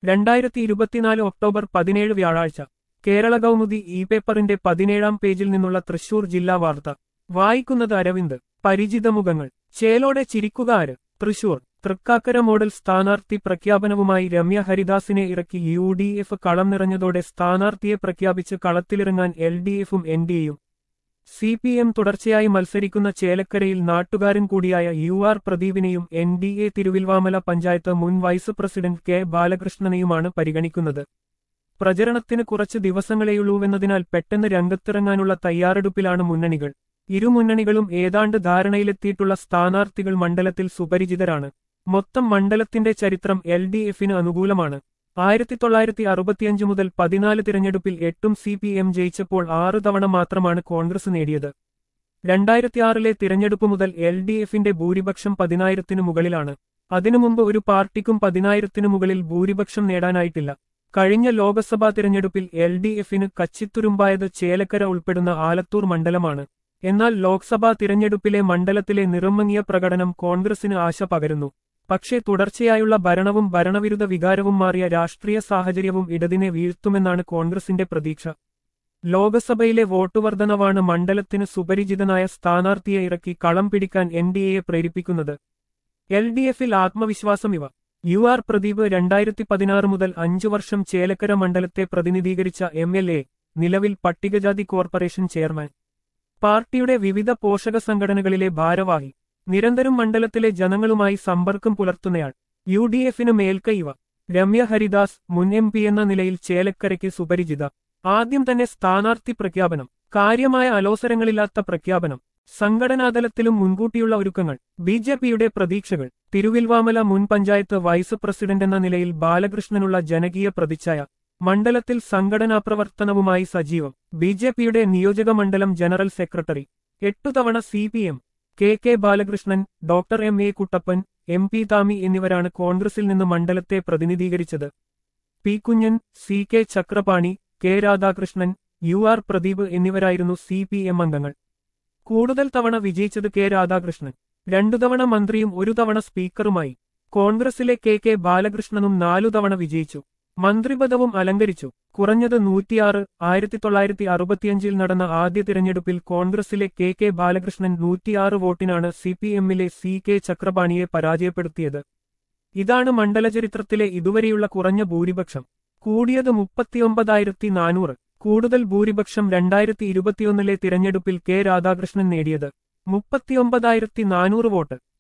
രണ്ടായിരത്തി ഇരുപത്തിനാല് ഒക്ടോബർ പതിനേഴ് വ്യാഴാഴ്ച കേരള കൗമുദി ഇ പേപ്പറിന്റെ പതിനേഴാം പേജിൽ നിന്നുള്ള തൃശൂർ ജില്ലാ വാർത്ത വായിക്കുന്നത് അരവിന്ദ് പരിചിതമുഖങ്ങൾ ചേലോടെ ചിരിക്കുക ആര് തൃശൂർ തൃക്കാക്കര മോഡൽ സ്ഥാനാർത്ഥി പ്രഖ്യാപനവുമായി രമ്യ ഹരിദാസിനെ ഇറക്കി യു ഡി എഫ് കളം നിറഞ്ഞതോടെ സ്ഥാനാർത്ഥിയെ പ്രഖ്യാപിച്ച് കളത്തിലിറങ്ങാൻ എൽ ഡി എഫും എൻ ഡി എയും സി പി എം തുടർച്ചയായി മത്സരിക്കുന്ന ചേലക്കരയിൽ നാട്ടുകാരൻ കൂടിയായ യു ആർ പ്രദീപിനെയും N D A Thiruvilwamala panchayat മുൻ വൈസ് പ്രസിഡന്റ് കെ ബാലകൃഷ്ണനെയുമാണ് പരിഗണിക്കുന്നത് പ്രചരണത്തിന് കുറച്ച് ദിവസങ്ങളെയുള്ളൂവെന്നതിനാൽ പെട്ടെന്ന് രംഗത്തിറങ്ങാനുള്ള തയ്യാറെടുപ്പിലാണ് മുന്നണികൾ ഇരു മുന്നണികളും ഏതാണ്ട് ധാരണയിലെത്തിയിട്ടുള്ള സ്ഥാനാർത്ഥികൾ മണ്ഡലത്തിൽ സുപരിചിതരാണ് മൊത്തം മണ്ഡലത്തിന്റെ ചരിത്രം എൽ ഡി എഫിന് അനുകൂലമാണ് ആയിരത്തി തൊള്ളായിരത്തി അറുപത്തിയഞ്ച് മുതൽ പതിനാല് തിരഞ്ഞെടുപ്പിൽ എട്ടും സി പി എം ജയിച്ചപ്പോൾ ആറു തവണ മാത്രമാണ് കോൺഗ്രസ് നേടിയത് രണ്ടായിരത്തിയാറിലെ തിരഞ്ഞെടുപ്പ് മുതൽ എൽ ഡി എഫിന്റെ ഭൂരിപക്ഷം പതിനായിരത്തിനു മുകളിലാണ് അതിനു മുമ്പ് ഒരു പാർട്ടിക്കും പതിനായിരത്തിനു മുകളിൽ ഭൂരിപക്ഷം നേടാനായിട്ടില്ല കഴിഞ്ഞ ലോക്സഭാ തിരഞ്ഞെടുപ്പിൽ എൽ ഡി എഫിന് കച്ചിത്തുരുമ്പായത് ചേലക്കര ഉൾപ്പെടുന്ന ആലത്തൂർ മണ്ഡലമാണ് എന്നാൽ ലോക്സഭാ തിരഞ്ഞെടുപ്പിലെ മണ്ഡലത്തിലെ നിറമങ്ങിയ പ്രകടനം കോൺഗ്രസിന് ആശ പകരുന്നു പക്ഷേ തുടർച്ചയായുള്ള ഭരണവും ഭരണവിരുദ്ധ വികാരവും മാറിയ രാഷ്ട്രീയ സാഹചര്യവും ഇടതിനെ വീഴ്ത്തുമെന്നാണ് കോൺഗ്രസിന്റെ പ്രതീക്ഷ ലോക്സഭയിലെ വോട്ടുവർദ്ധനവാണ് മണ്ഡലത്തിന് സുപരിചിതനായ സ്ഥാനാർത്ഥിയെ ഇറക്കി കളം പിടിക്കാൻ എൻ ഡി എയെ പ്രേരിപ്പിക്കുന്നത് എൽ ഡി എഫിൽ ആത്മവിശ്വാസം ഇവ യു ആർ പ്രദീപ് രണ്ടായിരത്തി പതിനാറ് മുതൽ അഞ്ചു വർഷം ചേലക്കര മണ്ഡലത്തെ പ്രതിനിധീകരിച്ച എം എൽ എ നിലവിൽ പട്ടികജാതി കോർപ്പറേഷൻ ചെയർമാൻ പാർട്ടിയുടെ വിവിധ പോഷക സംഘടനകളിലെ ഭാരവാഹി നിരന്തരം മണ്ഡലത്തിലെ ജനങ്ങളുമായി സമ്പർക്കം പുലർത്തുന്നയാൾ യു ഡി എഫിന് മേൽക്കൈവ രമ്യ ഹരിദാസ് മുൻ എം പി എന്ന നിലയിൽ ചേലക്കരയ്ക്ക് സുപരിചിത ആദ്യം തന്നെ സ്ഥാനാർത്ഥി പ്രഖ്യാപനം കാര്യമായ അലോസരങ്ങളില്ലാത്ത പ്രഖ്യാപനം സംഘടനാതലത്തിലും മുൻകൂട്ടിയുള്ള ഒരുക്കങ്ങൾ ബി ജെ പിയുടെ പ്രതീക്ഷകൾ തിരുവിൽവാമല മുൻ പഞ്ചായത്ത് വൈസ് പ്രസിഡന്റ് എന്ന നിലയിൽ ബാലകൃഷ്ണനുള്ള ജനകീയ പ്രതിച്ഛായ മണ്ഡലത്തിൽ സംഘടനാ പ്രവർത്തനവുമായി സജീവം ബി ജെ പിയുടെ നിയോജക മണ്ഡലം ജനറൽ സെക്രട്ടറി എട്ടു തവണ C P M K K Balakrishnan doctor M A Kuttappan M P Thami എന്നിവരാണ് കോൺഗ്രസിൽ നിന്ന് മണ്ഡലത്തെ പ്രതിനിധീകരിച്ചത് P Kunjan C K Chakrapani K Radhakrishnan U R Pradeep എന്നിവരായിരുന്നു സി പി എം അംഗങ്ങൾ കൂടുതൽ തവണ വിജയിച്ചത് കെ രാധാകൃഷ്ണൻ രണ്ടു തവണ മന്ത്രിയും ഒരു തവണ സ്പീക്കറുമായി കോൺഗ്രസിലെ കെ കെ ബാലകൃഷ്ണനും നാലു തവണ വിജയിച്ചു മന്ത്രിപദവും അലങ്കരിച്ചു കുറഞ്ഞത് നൂറ്റിയാറ് ആയിരത്തി തൊള്ളായിരത്തി അറുപത്തിയഞ്ചിൽ നടന്ന ആദ്യ തിരഞ്ഞെടുപ്പിൽ കോൺഗ്രസിലെ കെ കെ ബാലകൃഷ്ണൻ നൂറ്റിയാറ് വോട്ടിനാണ് സി പി എമ്മിലെ സി കെ ചക്രപാണിയെ പരാജയപ്പെടുത്തിയത് ഇതാണ് മണ്ഡലചരിത്രത്തിലെ ഇതുവരെയുള്ള കുറഞ്ഞ ഭൂരിപക്ഷം കൂടിയത് മുപ്പത്തിയൊമ്പതായിരത്തി നാനൂറ് കൂടുതൽ ഭൂരിപക്ഷം രണ്ടായിരത്തി ഇരുപത്തിയൊന്നിലെ തിരഞ്ഞെടുപ്പിൽ കെ രാധാകൃഷ്ണൻ നേടിയത് മുപ്പത്തിയൊമ്പതായിരത്തി നാനൂറ് വോട്ട്